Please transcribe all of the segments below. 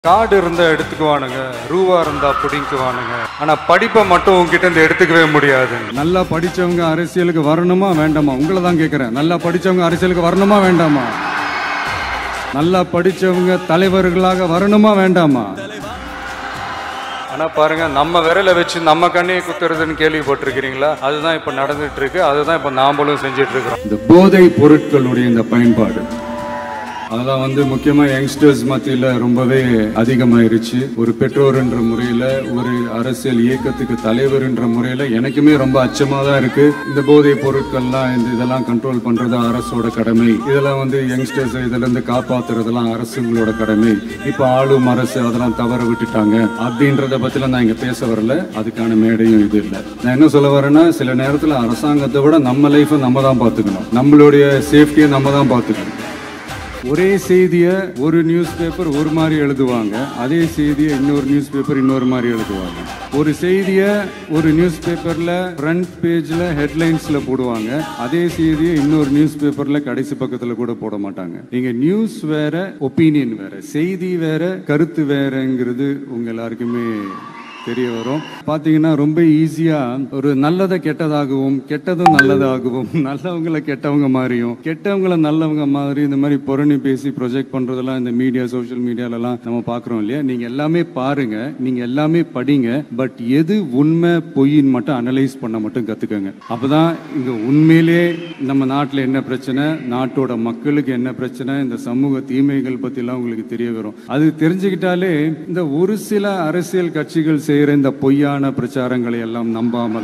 காடு இருந்தா எடுத்துக்குவானுங்க ரூவா இருந்தா பிடிக்குவானுங்க ஆனா படிப்பை மட்டும் உங்ககிட்ட இருந்து எடுத்துக்கவே முடியாது நல்லா படிச்சவங்க அரசியலுக்கு வரணுமா வேண்டாமா உங்களை தான் கேட்குறேன் நல்லா படிச்சவங்க அரசியலுக்கு வரணுமா வேண்டாமா நல்லா படிச்சவங்க தலைவர்களாக வரணுமா வேண்டாமா ஆனா பாருங்க நம்ம விரலை வச்சு நம்ம கண்ணையை குத்துறதுன்னு கேள்விப்பட்டிருக்கிறீங்களா அதுதான் இப்ப நடந்துட்டு இருக்கு அதுதான் இப்ப நாமளும் செஞ்சுட்டு இருக்கிறோம் இந்த போதை பொருட்களுடைய இந்த பயன்பாடு அதெல்லாம் வந்து முக்கியமா யங்ஸ்டர்ஸ் மத்தியில ரொம்பவே அதிகமாயிருச்சு ஒரு பெற்றோர் என்ற முறையில ஒரு அரசியல் இயக்கத்துக்கு தலைவர் என்ற முறையில எனக்குமே ரொம்ப அச்சமா தான் இருக்கு இந்த போதை பொருட்கள்லாம் இந்த இதெல்லாம் கண்ட்ரோல் பண்றது அரசோட கடமை இதெல்லாம் வந்து யங்ஸ்டர்ஸ் இதுல இருந்து காப்பாத்துறதெல்லாம் அரசுங்களோட கடமை இப்ப ஆளும் அரசு அதெல்லாம் தவற விட்டுட்டாங்க அப்படின்றத பத்திலாம் நான் இங்க பேச வரல அதுக்கான மேடையும் இது இல்லை நான் என்ன சொல்ல வரேன்னா சில நேரத்துல அரசாங்கத்தை விட நம்ம லைஃபை நம்ம தான் பார்த்துக்கணும் நம்மளுடைய சேஃப்டியை நம்ம தான் பார்த்துக்கணும் ஒரே செய்தியை ஒரு நியூஸ் பேப்பர் ஒரு மாதிரி எழுதுவாங்க அதே செய்தியை இன்னொரு நியூஸ் பேப்பர் இன்னொரு மாதிரி எழுதுவாங்க ஒரு செய்தியை ஒரு நியூஸ் பேப்பர்ல ஃப்ரண்ட் பேஜ்ல ஹெட்லைன்ஸ்ல போடுவாங்க அதே செய்தியை இன்னொரு நியூஸ் பேப்பர்ல கடைசி பக்கத்துல கூட போட மாட்டாங்க நீங்க நியூஸ் வேற ஒப்பீனியன் வேற செய்தி வேற கருத்து வேறங்கிறது உங்க எல்லாருக்குமே தெரிய வரும் பாத்தீங்கன்னா ரொம்ப ஈஸியா ஒரு நல்லதை கெட்டதாகவும் கெட்டதும் நல்லதாகவும் நல்லவங்களை கெட்டவங்க மாதிரியும் கெட்டவங்கள நல்லவங்க மாதிரி இந்த மாதிரி புரணி பேசி ப்ரொஜெக்ட் பண்றதெல்லாம் இந்த மீடியா சோஷியல் மீடியாலலாம் நம்ம பாக்குறோம் இல்லையா நீங்க எல்லாமே பாருங்க நீங்க எல்லாமே படிங்க பட் எது உண்மை பொய்ன்னு மட்டும் அனலைஸ் பண்ண மட்டும் கத்துக்கங்க அப்பதான் இங்க உண்மையிலே நம்ம நாட்டுல என்ன பிரச்சனை நாட்டோட மக்களுக்கு என்ன பிரச்சனை இந்த சமூக தீமைகள் பத்திலாம் உங்களுக்கு தெரிய வரும் அது தெரிஞ்சுக்கிட்டாலே இந்த ஒரு சில அரசியல் கட்சிகள் செய்யற இந்த பொய்யான பிரச்சாரங்களை எல்லாம் நம்பாமல்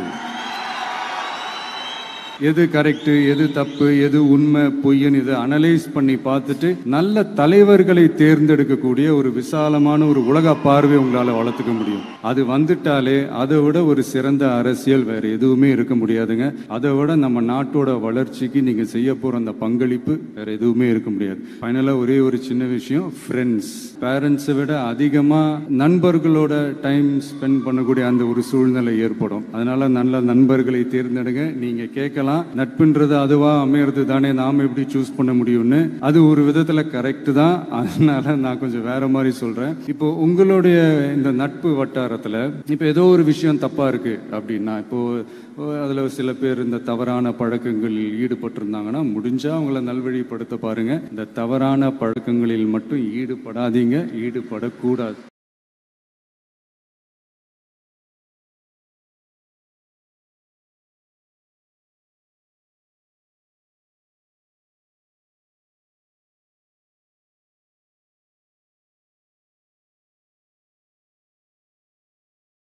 எது கரெக்ட் எது தப்பு எது உண்மை பொய்ன்னு இதை அனலைஸ் பண்ணி பார்த்துட்டு நல்ல தலைவர்களை தேர்ந்தெடுக்கக்கூடிய ஒரு விசாலமான ஒரு உலக பார்வை உங்களால வளர்த்துக்க முடியும் அது வந்துட்டாலே அதை விட ஒரு சிறந்த அரசியல் வேற எதுவுமே இருக்க முடியாதுங்க அதை விட நம்ம நாட்டோட வளர்ச்சிக்கு நீங்க செய்ய போற அந்த பங்களிப்பு வேற எதுவுமே இருக்க முடியாது ஃபைனலா ஒரே ஒரு சின்ன விஷயம் ஃப்ரெண்ட்ஸ் பேரண்ட்ஸை விட அதிகமா நண்பர்களோட டைம் ஸ்பெண்ட் பண்ணக்கூடிய அந்த ஒரு சூழ்நிலை ஏற்படும் அதனால நல்ல நண்பர்களை தேர்ந்தெடுங்க நீங்க கேட்கலாம் நட்புன்றது அதுவா அமையறது தானே நாம எப்படி சூஸ் பண்ண முடியும்னு அது ஒரு விதத்துல கரெக்ட் தான் அதனால நான் கொஞ்சம் வேற மாதிரி சொல்றேன் இப்போ உங்களுடைய இந்த நட்பு வட்டாரத்துல இப்போ ஏதோ ஒரு விஷயம் தப்பா இருக்கு அப்படின்னா இப்போ அதுல சில பேர் இந்த தவறான பழக்கங்களில் ஈடுபட்டிருந்தாங்கன்னா முடிஞ்சா அவங்கள நல்வழிப்படுத்த பாருங்க இந்த தவறான பழக்கங்களில் மட்டும் ஈடுபடாதீங்க ஈடுபடக்கூடாது